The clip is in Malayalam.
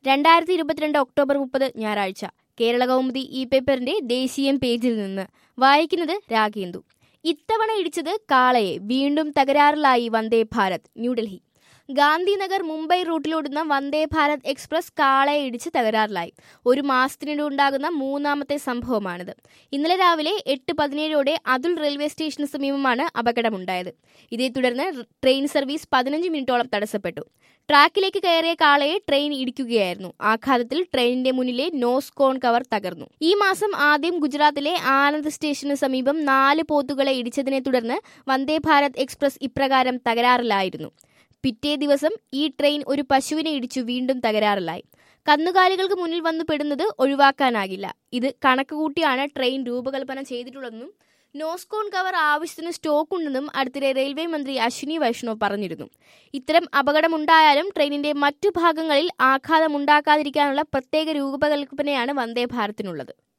രണ്ടായിരത്തി ഇരുപത്തിരണ്ട് ഒക്ടോബർ മുപ്പത് ഞായറാഴ്ച കേരള കൗമുദി ഈ പേപ്പറിന്റെ ദേശീയം പേജിൽ നിന്ന് വായിക്കുന്നത് രാഗേന്ദു ഇത്തവണ ഇടിച്ചത് കാളയെ വീണ്ടും തകരാറിലായി വന്ദേ ഭാരത് ന്യൂഡൽഹി ഗാന്ധിനഗർ മുംബൈ റൂട്ടിലോടുന്ന വന്ദേ ഭാരത് എക്സ്പ്രസ് കാളയെ ഇടിച്ച് തകരാറിലായി ഒരു മാസത്തിനിടെ ഉണ്ടാകുന്ന മൂന്നാമത്തെ സംഭവമാണിത് ഇന്നലെ രാവിലെ എട്ട് പതിനേഴോടെ അതുൽ റെയിൽവേ സ്റ്റേഷന് സമീപമാണ് അപകടമുണ്ടായത് ഇതേ തുടർന്ന് ട്രെയിൻ സർവീസ് പതിനഞ്ച് മിനിറ്റോളം തടസ്സപ്പെട്ടു ട്രാക്കിലേക്ക് കയറിയ കാളയെ ട്രെയിൻ ഇടിക്കുകയായിരുന്നു ആഘാതത്തിൽ ട്രെയിനിന്റെ മുന്നിലെ നോസ് കോൺ കവർ തകർന്നു ഈ മാസം ആദ്യം ഗുജറാത്തിലെ ആനന്ദ് സ്റ്റേഷന് സമീപം നാല് പോത്തുകളെ ഇടിച്ചതിനെ തുടർന്ന് വന്ദേ ഭാരത് എക്സ്പ്രസ് ഇപ്രകാരം തകരാറിലായിരുന്നു പിറ്റേ ദിവസം ഈ ട്രെയിൻ ഒരു പശുവിനെ ഇടിച്ചു വീണ്ടും തകരാറിലായി കന്നുകാലികൾക്ക് മുന്നിൽ വന്നു പെടുന്നത് ഒഴിവാക്കാനാകില്ല ഇത് കണക്കുകൂട്ടിയാണ് ട്രെയിൻ രൂപകൽപ്പന ചെയ്തിട്ടുള്ളതെന്നും നോസ്കോൺ കവർ ആവശ്യത്തിന് സ്റ്റോക്ക് ഉണ്ടെന്നും അടുത്തിടെ റെയിൽവേ മന്ത്രി അശ്വിനി വൈഷ്ണവ് പറഞ്ഞിരുന്നു ഇത്തരം അപകടമുണ്ടായാലും ട്രെയിനിന്റെ മറ്റു ഭാഗങ്ങളിൽ ആഘാതമുണ്ടാക്കാതിരിക്കാനുള്ള പ്രത്യേക രൂപകൽപ്പനയാണ് വന്ദേ ഭാരതിനുള്ളത്